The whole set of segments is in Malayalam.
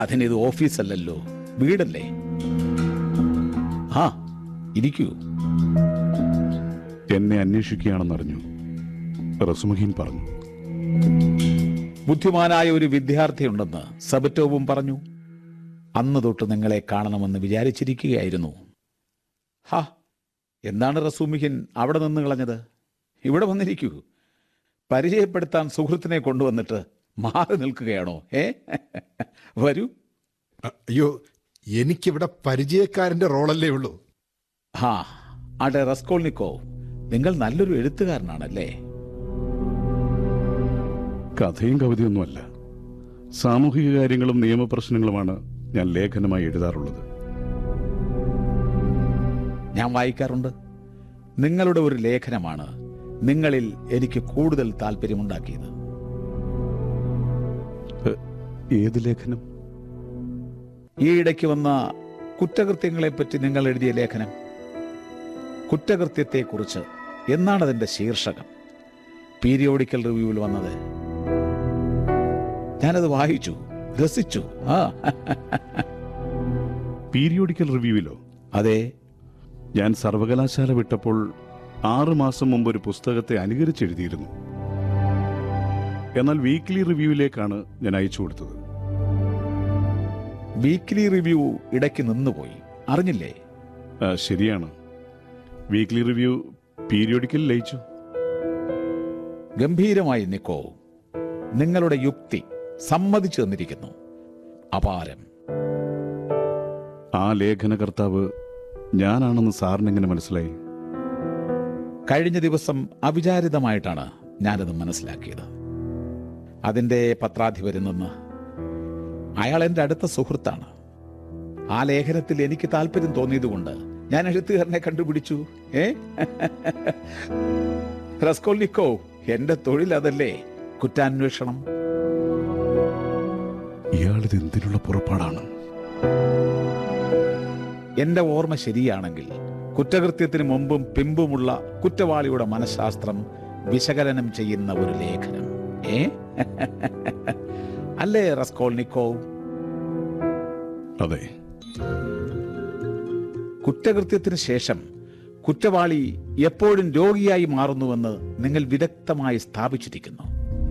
അതിനിത് ഓഫീസല്ലല്ലോ വീടല്ലേ ആ ഇരിക്കൂ എന്നെ അന്വേഷിക്കുകയാണെന്നറിഞ്ഞു റസുമഹീൻ പറഞ്ഞു ബുദ്ധിമാനായ ഒരു വിദ്യാർത്ഥിയുണ്ടെന്ന് സബറ്റോവും പറഞ്ഞു അന്ന് തൊട്ട് നിങ്ങളെ കാണണമെന്ന് വിചാരിച്ചിരിക്കുകയായിരുന്നു ഹാ എന്താണ് റസൂമിഹിൻ അവിടെ നിന്ന് കളഞ്ഞത് ഇവിടെ വന്നിരിക്കൂ പരിചയപ്പെടുത്താൻ സുഹൃത്തിനെ കൊണ്ടുവന്നിട്ട് മാറി നിൽക്കുകയാണോ ഏ വരൂ അ- അയ്യോ എനിക്കിവിടെ പരിചയക്കാരന്റെ റോളല്ലേ ഉള്ളൂ ഹാ ആട്ടെ റസ്കോൾനിക്കോ നിങ്ങൾ നല്ലൊരു എഴുത്തുകാരനാണല്ലേ കഥയും കവിതയൊന്നുമല്ല സാമൂഹിക കാര്യങ്ങളും നിയമപ്രശ്നങ്ങളുമാണ് ഞാൻ ലേഖനമായി എഴുതാറുള്ളത് ഞാൻ വായിക്കാറുണ്ട് നിങ്ങളുടെ ഒരു ലേഖനമാണ് നിങ്ങളിൽ എനിക്ക് കൂടുതൽ താല്പര്യമുണ്ടാക്കിയത് എ, ഏത് ലേഖനം ഈ ഇടയ്ക്ക് വന്ന കുറ്റകൃത്യങ്ങളെപ്പറ്റി നിങ്ങൾ എഴുതിയ ലേഖനം കുറ്റകൃത്യത്തെക്കുറിച്ച് എന്നാണ് അതിന്റെ ശീർഷകം പീരിയോഡിക്കൽ റിവ്യൂവിൽ വന്നത് ഞാനത് വായിച്ചു രസിച്ചു ആ പീരിയോഡിക്കൽ റിവ്യൂവിലോ അതെ ഞാൻ സർവകലാശാല വിട്ടപ്പോൾ ആറു മാസം മുമ്പ് ഒരു പുസ്തകത്തെ അനുകരിച്ചെഴുതിയിരുന്നു എന്നാൽ വീക്ക്ലി റിവ്യൂവിലേക്കാണ് ഞാൻ അയച്ചു കൊടുത്തത് വീക്ക്ലി റിവ്യൂ ഇടയ്ക്ക് നിന്നുപോയി അറിഞ്ഞില്ലേ ആ, ശരിയാണ് വീക്ക്ലി റിവ്യൂ പീരിയോഡിക്കൽ ലയിച്ചു ഗംഭീരമായി നിക്കോ നിങ്ങളുടെ യുക്തി സമ്മതിച്ചു തന്നിരിക്കുന്നു അപാരം ആ ലേഖനകർത്താവ് ഞാനാണെന്ന് സാറിനെങ്ങനെ മനസ്സിലായി കഴിഞ്ഞ ദിവസം അവിചാരിതമായിട്ടാണ് ഞാനത് മനസ്സിലാക്കിയത് അതിന്റെ പത്രാധിപരിൽ നിന്ന് അയാൾ എൻ്റെ അടുത്ത സുഹൃത്താണ് ആ ലേഖനത്തിൽ എനിക്ക് താല്പര്യം തോന്നിയതുകൊണ്ട് ഞാൻ എഴുത്തുകാരനെ കണ്ടുപിടിച്ചു ഏ റസ്കോൾനിക്കോ എന്റെ തൊഴിൽ അതല്ലേ കുറ്റാന്വേഷണം ഇയാളിത് എന്തിനുള്ള പുറപ്പാടാണ് എന്റെ ഓർമ്മ ശരിയാണെങ്കിൽ കുറ്റകൃത്യത്തിന് മുമ്പും പിമ്പുമുള്ള കുറ്റവാളിയുടെ മനഃശാസ്ത്രം വിശകലനം ചെയ്യുന്ന ഒരു ലേഖനം ഏ അല്ലേ റസ്കോൾനിക്കോ അതെ കുറ്റകൃത്യത്തിന് ശേഷം കുറ്റവാളി എപ്പോഴും രോഗിയായി മാറുന്നുവെന്ന് നിങ്ങൾ വിദഗ്ധമായി സ്ഥാപിച്ചിരിക്കുന്നു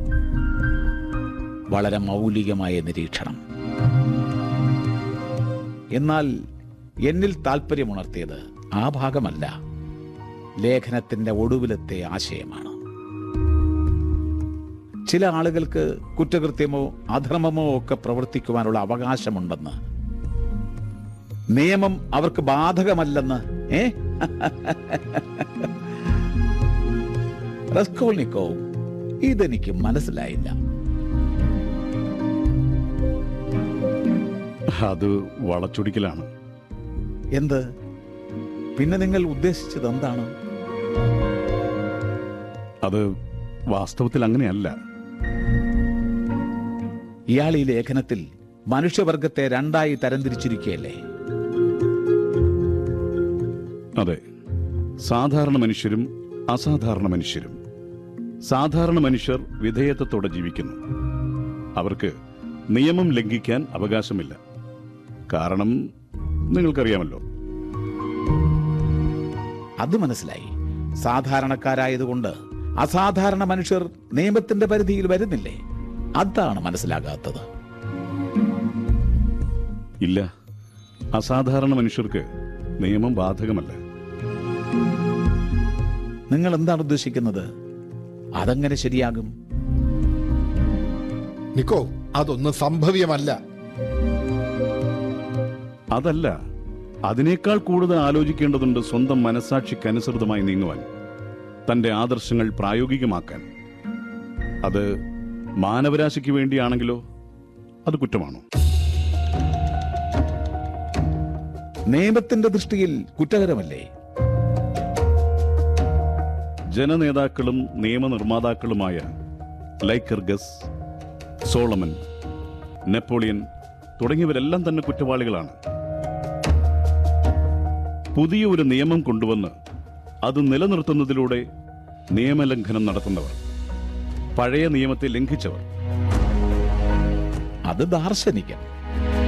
വളരെ മൗലികമായ നിരീക്ഷണം എന്നാൽ എന്നിൽ താല്പര്യമുണർത്തിയത് ആ ഭാഗമല്ല ലേഖനത്തിന്റെ ഒടുവിലത്തെ ആശയമാണ് ചില ആളുകൾക്ക് കുറ്റകൃത്യമോ അധർമ്മമോ ഒക്കെ പ്രവർത്തിക്കുവാനുള്ള അവകാശമുണ്ടെന്ന് നിയമം അവർക്ക് ബാധകമല്ലെന്ന് ഏ റസ്കോൾനിക്കോ ഇതെനിക്ക് മനസ്സിലായില്ല അത് വളച്ചൊടിക്കലാണ് എന്ത് പിന്നെ നിങ്ങൾ ഉദ്ദേശിച്ചത് എന്താണ് അത് വാസ്തവത്തിൽ അങ്ങനെയല്ല ഇയാൾ ഈ ലേഖനത്തിൽ മനുഷ്യവർഗത്തെ രണ്ടായി തരംതിരിച്ചിരിക്കുകയല്ലേ അതെ സാധാരണ മനുഷ്യരും അസാധാരണ മനുഷ്യരും സാധാരണ മനുഷ്യർ വിധേയത്വത്തോടെ ജീവിക്കുന്നു അവർക്ക് നിയമം ലംഘിക്കാൻ അവകാശമില്ല കാരണം നിങ്ങൾക്കറിയാമല്ലോ അത് മനസ്സിലായി സാധാരണക്കാരായതുകൊണ്ട് അസാധാരണ മനുഷ്യർ നിയമത്തിന്റെ പരിധിയിൽ വരുന്നില്ലേ അതാണ് മനസ്സിലാകാത്തത് ഇല്ല അസാധാരണ മനുഷ്യർക്ക് നിയമം ബാധകമല്ല നിങ്ങൾ എന്താണ് ഉദ്ദേശിക്കുന്നത് അതെങ്ങനെ ശരിയാകും നിക്കോ അതൊന്നും സംഭവ്യമല്ല അതല്ല അതിനേക്കാൾ കൂടുതൽ ആലോചിക്കേണ്ടതുണ്ട് സ്വന്തം മനസാക്ഷിക്കനുസൃതമായി നീങ്ങുവാൻ തന്റെ ആദർശങ്ങൾ പ്രായോഗികമാക്കാൻ അത് മാനവരാശിക്ക് വേണ്ടിയാണെങ്കിലോ അത് കുറ്റമാണോ നിയമത്തിന്റെ ദൃഷ്ടിയിൽ കുറ്റകരമല്ലേ ജനനേതാക്കളും നിയമനിർമ്മാതാക്കളുമായ ലൈക്കർഗസ് സോളമൻ നെപ്പോളിയൻ തുടങ്ങിയവരെല്ലാം തന്നെ കുറ്റവാളികളാണ് പുതിയ ഒരു നിയമം കൊണ്ടുവന്ന് അത് നിലനിർത്തുന്നതിലൂടെ നിയമലംഘനം നടത്തുന്നവർ പഴയ നിയമത്തെ ലംഘിച്ചവർ അത് ദാർശനികൻ